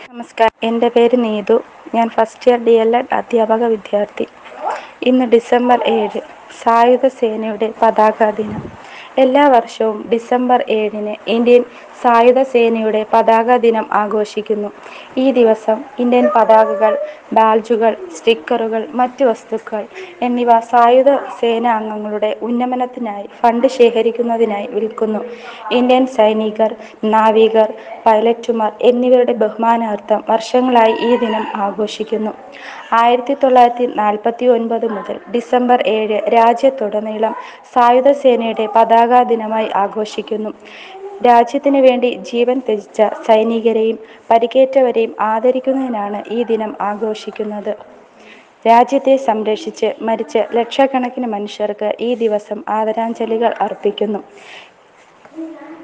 നമസ്കാരം എൻ്റെ പേര് നീതു ഞാൻ first year D El Ed അധ്യാപക വിദ്യാർത്ഥി ഇന്ന് ഡിസംബർ ഏഴ് സായുധ സേനയുടെ പതാക ദിനം എല്ലാ വർഷവും ഡിസംബർ ഏഴിന് ഇന്ത്യൻ സായുധ സേനയുടെ പതാക ദിനം ആഘോഷിക്കുന്നു ഈ ദിവസം ഇന്ത്യൻ പതാകകൾ ബാഡ്ജുകൾ സ്റ്റിക്കറുകൾ മറ്റ് വസ്തുക്കൾ എന്നിവ സായുധ സേനാ അംഗങ്ങളുടെ ഉന്നമനത്തിനായി ഫണ്ട് ശേഖരിക്കുന്നതിനായി വിൽക്കുന്നു ഇന്ത്യൻ സൈനികർ നാവികർ പൈലറ്റുമാർ എന്നിവരുടെ ബഹുമാനാർത്ഥം വർഷങ്ങളായി ഈ ദിനം ആഘോഷിക്കുന്നു ആയിരത്തി തൊള്ളായിരത്തി നാൽപ്പത്തി ഒൻപത് മുതൽ ഡിസംബർ ഏഴ് രാജ്യത്തുടനീളം സായുധ സേനയുടെ പതാക ദിനമായി ആഘോഷിക്കുന്നു രാജ്യത്തിന് വേണ്ടി ജീവൻ ത്യജിച്ച സൈനികരെയും പരിക്കേറ്റവരെയും ആദരിക്കുന്നതിനാണ് ഈ ദിനം ആഘോഷിക്കുന്നത് രാജ്യത്തെ സംരക്ഷിച്ച് മരിച്ച ലക്ഷക്കണക്കിന് മനുഷ്യർക്ക് ഈ ദിവസം ആദരാഞ്ജലികൾ അർപ്പിക്കുന്നു